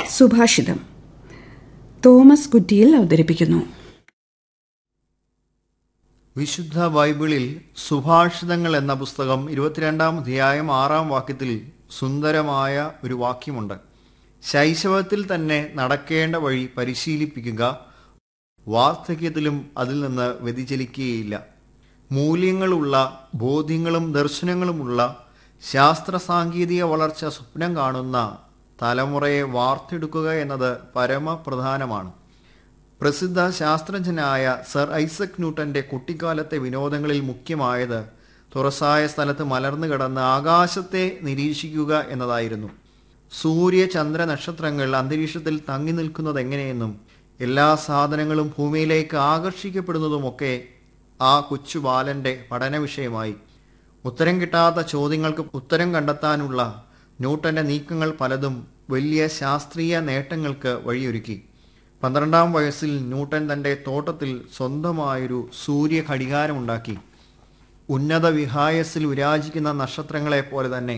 സുഭാഷിതം തോമസ് കുറ്റിയിൽ അവതരിപ്പിക്കുന്നു വിശുദ്ധ ബൈബിളിൽ സുഭാഷിതങ്ങൾ എന്ന പുസ്തകം ഇരുപത്തിരണ്ടാം അധ്യായം ആറാം വാക്യത്തിൽ സുന്ദരമായ ഒരു വാക്യമുണ്ട് ശൈശവത്തിൽ തന്നെ നടക്കേണ്ട വഴി പരിശീലിപ്പിക്കുക വാർദ്ധക്യത്തിലും അതിൽ നിന്ന് വ്യതിചലിക്കുകയില്ല മൂല്യങ്ങളുള്ള ബോധ്യങ്ങളും ദർശനങ്ങളുമുള്ള ശാസ്ത്ര സാങ്കേതിക വളർച്ച സ്വപ്നം കാണുന്ന തലമുറയെ വാർത്തെടുക്കുക എന്നത് പരമപ്രധാനമാണ് പ്രസിദ്ധ ശാസ്ത്രജ്ഞനായ സർ ഐസക് ന്യൂട്ടന്റെ കുട്ടിക്കാലത്തെ വിനോദങ്ങളിൽ മുഖ്യമായത് തുറസായ സ്ഥലത്ത് മലർന്നു കിടന്ന് ആകാശത്തെ നിരീക്ഷിക്കുക എന്നതായിരുന്നു സൂര്യ ചന്ദ്ര നക്ഷത്രങ്ങൾ അന്തരീക്ഷത്തിൽ തങ്ങി നിൽക്കുന്നത് എങ്ങനെയെന്നും എല്ലാ സാധനങ്ങളും ഭൂമിയിലേക്ക് ആകർഷിക്കപ്പെടുന്നതുമൊക്കെ ആ കൊച്ചു ബാലന്റെ പഠന വിഷയമായി ഉത്തരം കിട്ടാത്ത ചോദ്യങ്ങൾക്ക് ഉത്തരം കണ്ടെത്താനുള്ള ന്യൂട്ടന്റെ നീക്കങ്ങൾ പലതും വലിയ ശാസ്ത്രീയ നേട്ടങ്ങൾക്ക് വഴിയൊരുക്കി പന്ത്രണ്ടാം വയസ്സിൽ ന്യൂട്ടൻ തന്റെ തോട്ടത്തിൽ സ്വന്തമായൊരു സൂര്യ ഘടികാരമുണ്ടാക്കി ഉന്നത വിഹായസിൽ വിരാജിക്കുന്ന നക്ഷത്രങ്ങളെ പോലെ തന്നെ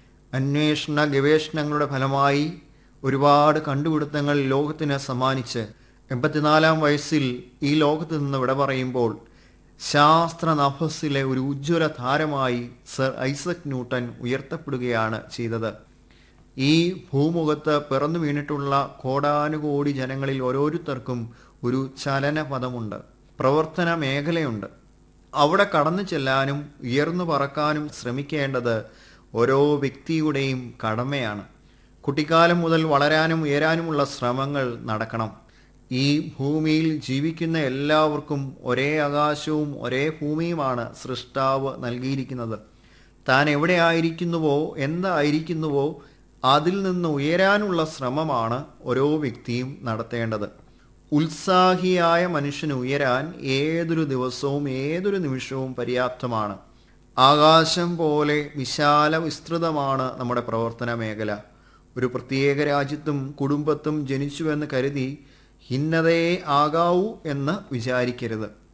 അന്വേഷണ ഗവേഷണങ്ങളുടെ ഫലമായി ഒരുപാട് കണ്ടുപിടുത്തങ്ങൾ ലോകത്തിന് സമ്മാനിച്ച് എൺപത്തിനാലാം വയസ്സിൽ ഈ ലോകത്ത് നിന്ന് വിട പറയുമ്പോൾ ശാസ്ത്ര നഭസിലെ ഒരു ഉജ്ജ്വല താരമായി സർ ഐസക് ന്യൂട്ടൻ ഉയർത്തപ്പെടുകയാണ് ചെയ്തത് ഈ ഭൂമുഖത്ത് പിറന്നു വീണിട്ടുള്ള കോടാനുകോടി ജനങ്ങളിൽ ഓരോരുത്തർക്കും ഒരു ചലനപഥമുണ്ട് പ്രവർത്തന മേഖലയുണ്ട് അവിടെ കടന്നു ചെല്ലാനും ഉയർന്നു പറക്കാനും ശ്രമിക്കേണ്ടത് ഓരോ വ്യക്തിയുടെയും കടമയാണ് കുട്ടിക്കാലം മുതൽ വളരാനും ഉയരാനുമുള്ള ശ്രമങ്ങൾ നടക്കണം ഈ ഭൂമിയിൽ ജീവിക്കുന്ന എല്ലാവർക്കും ഒരേ ആകാശവും ഒരേ ഭൂമിയുമാണ് സൃഷ്ടാവ് നൽകിയിരിക്കുന്നത് താൻ എവിടെ ആയിരിക്കുന്നുവോ എന്തായിരിക്കുന്നുവോ അതിൽ നിന്ന് ഉയരാനുള്ള ശ്രമമാണ് ഓരോ വ്യക്തിയും നടത്തേണ്ടത് ഉത്സാഹിയായ മനുഷ്യന് ഉയരാൻ ഏതൊരു ദിവസവും ഏതൊരു നിമിഷവും പര്യാപ്തമാണ് ആകാശം പോലെ വിശാല വിസ്തൃതമാണ് നമ്മുടെ പ്രവർത്തന മേഖല ഒരു പ്രത്യേക രാജ്യത്തും കുടുംബത്തും ജനിച്ചുവെന്ന് കരുതി ഹിന്നതയെ ആകാവൂ എന്ന് വിചാരിക്കരുത്